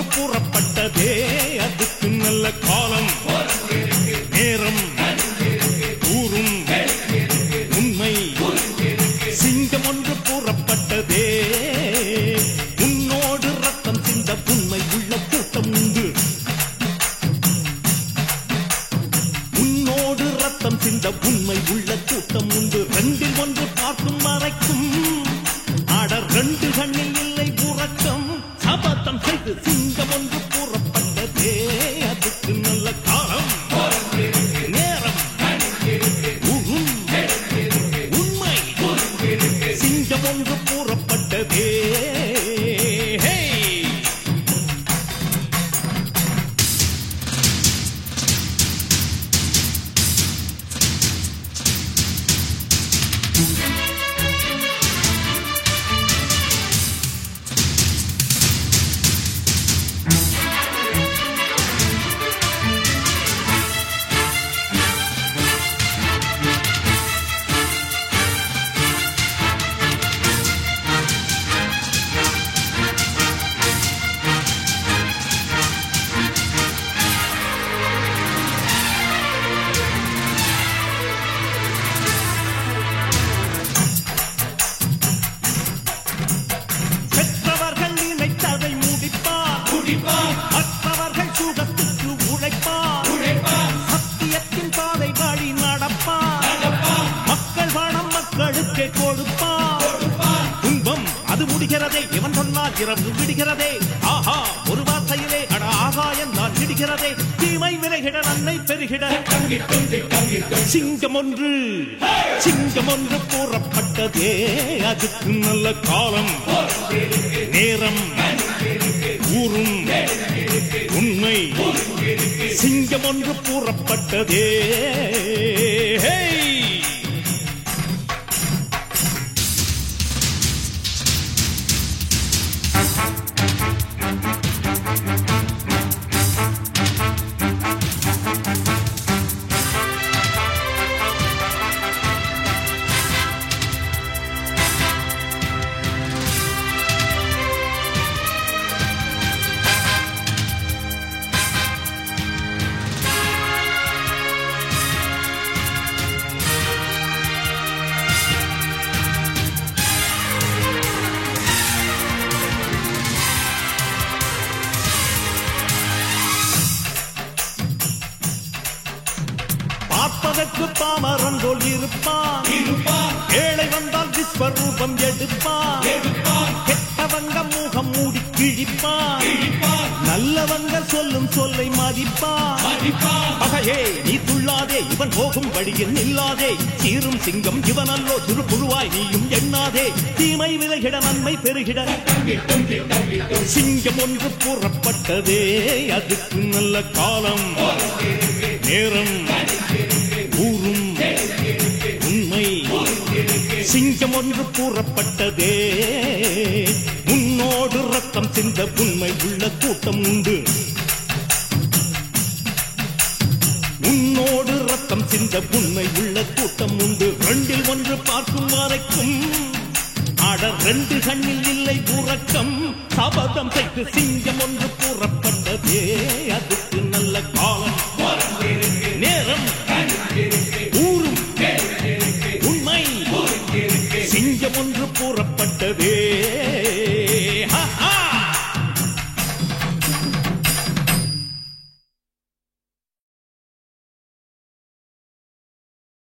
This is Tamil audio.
ஒன்று கூறப்பட்டதே அதுக்கு நல்ல காலம் நேரம் ஊரும் உண்மை சிங்கம் ஒன்று கூறப்பட்டதே உன்னோடு ரத்தம் சிந்த உண்மை உள்ள கூட்டம் உண்டு உன்னோடு ரத்தம் சிந்த உண்மை உள்ள கூட்டம் உண்டு ரெண்டில் ஒன்று பார்க்கும் மறைக்கும் ஆட ரெண்டு கண்ணில் இல்லை உறக்கம் சபதம் செய்து சிங்கம் ஒன்று கூறப்பட்டதே அதுக்கு நல்ல காலம் நேரம் உகும், உண்மை சிங்கம் ஒன்று கூறப்பட்டதே ஹே பெற்றவர்கள் நினைத்ததை முடிப்பார் மற்றவர்கள் சுகத்துக்கு உழைப்பார் சத்தியத்தின் பாதை வழி நடப்பார் மக்கள் பணம் மக்களுக்கே கொடுப்பார் துன்பம் அது முடிகிறதே இவன் சொன்னால் இரவு விடுகிறதே ஆஹா ஒரு வார்த்தையிலே அட ஆகாயம் நான் விடுகிறதே தீமை விலகிட நன்மை பெருகிட சிங்கம் ஒன்று சிங்கம் ஒன்று கூறப்பட்டதே அதுக்கு நல்ல காலம் நேரம் ஊரும் உண்மை சிங்கம் ஒன்று கூறப்பட்டதே ஹே! பார்ப்பதற்கு பாமரன் போல் இருப்பான் ஏழை வந்தால் விஸ்வரூபம் எடுப்பான் கெட்டவங்க முகம் மூடி கிழிப்பான் நல்லவங்க சொல்லும் சொல்லை மதிப்பான் பகையே நீ துள்ளாதே இவன் போகும் வழியில் நில்லாதே சீரும் சிங்கம் இவனல்லோ சிறு புழுவாய் நீயும் எண்ணாதே தீமை விலகிட நன்மை பெருகிட சிங்கம் ஒன்று கூறப்பட்டதே அதுக்கு நல்ல காலம் நேரம் ஊரும் உண்மை சிங்கம் ஒன்று கூறப்பட்டதே உன்னோடு ரத்தம் சிந்த உண்மை உள்ள கூட்டம் உண்டு உன்னோடு ரத்தம் சிந்த உண்மை உள்ள கூட்டம் உண்டு ரெண்டில் ஒன்று பார்க்கும் வரைக்கும் ஆட ரெண்டு கண்ணில் இல்லை உறக்கம் சபதம் செய்து சிங்கம் ஒன்று கூறப்பட்டதே அதுக்கு நல்ல காலம் நேரம் ஊரும் உண்மை சிங்கம் ஒன்று கூறப்பட்டதே